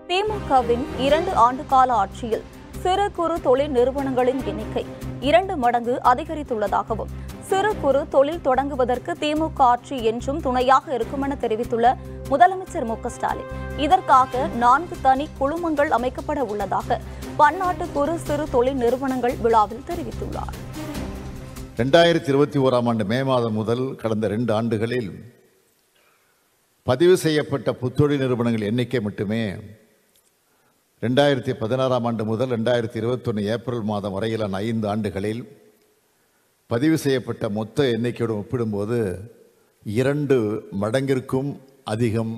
திமுகவின் இரண்டு ஆண்டு கால ஆட்சியில் சிறு குறு தொழில் நிறுவனங்களின் எண்ணிக்கை இரண்டு மடங்கு அதிகரித்துள்ளதாகவும் சிறு குறு தொழில் தொடங்குவதற்கு திமுக ஆட்சி என்றும் துணையாக இருக்கும் என தெரிவித்துள்ள முதலமைச்சர் மு க ஸ்டாலின் இதற்காக நான்கு தனி குழுமங்கள் அமைக்கப்பட உள்ளதாக பன்னாட்டு குறு சிறு தொழில் நிறுவனங்கள் விழாவில் தெரிவித்துள்ளார் ரெண்டாயிரத்தி இருபத்தி ஓராம் ஆண்டு மே மாதம் முதல் கடந்த ரெண்டு ஆண்டுகளில் பதிவு செய்யப்பட்ட புத்தொழில் நிறுவனங்கள் எண்ணிக்கை மட்டுமே ரெண்டாயிரத்தி பதினாறாம் ஆண்டு முதல் ரெண்டாயிரத்தி இருபத்தொன்று ஏப்ரல் மாதம் வரையிலான ஐந்து ஆண்டுகளில் பதிவு செய்யப்பட்ட மொத்த எண்ணிக்கையுடன் ஒப்பிடும்போது இரண்டு மடங்கிற்கும் அதிகம்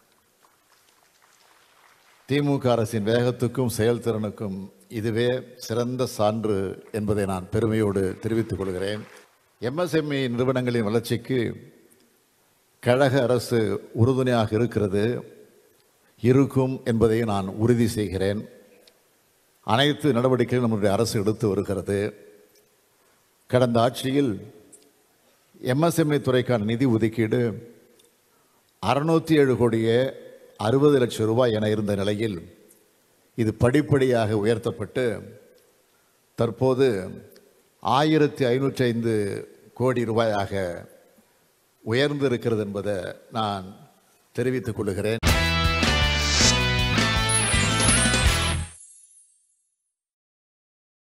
திமுக அரசின் வேகத்துக்கும் செயல்திறனுக்கும் இதுவே சிறந்த சான்று என்பதை நான் பெருமையோடு தெரிவித்துக் கொள்கிறேன் எம்எஸ்எம்இ நிறுவனங்களின் வளர்ச்சிக்கு கழக அரசு உறுதுணையாக இருக்கிறது இருக்கும் என்பதை நான் உறுதி செய்கிறேன் அனைத்து நடவடிக்கைகளும் நம்முடைய அரசு எடுத்து வருகிறது கடந்த ஆட்சியில் எம்எஸ்எம்இ துறைக்கான நிதி ஒதுக்கீடு அறுநூத்தி ஏழு கோடியே அறுபது லட்சம் ரூபாய் என இருந்த நிலையில் இது படிப்படியாக உயர்த்தப்பட்டு தற்போது ஆயிரத்தி ஐநூற்றி ஐந்து கோடி ரூபாயாக உயர்ந்து இருக்கிறது என்பதை நான் தெரிவித்துக் கொள்கிறேன்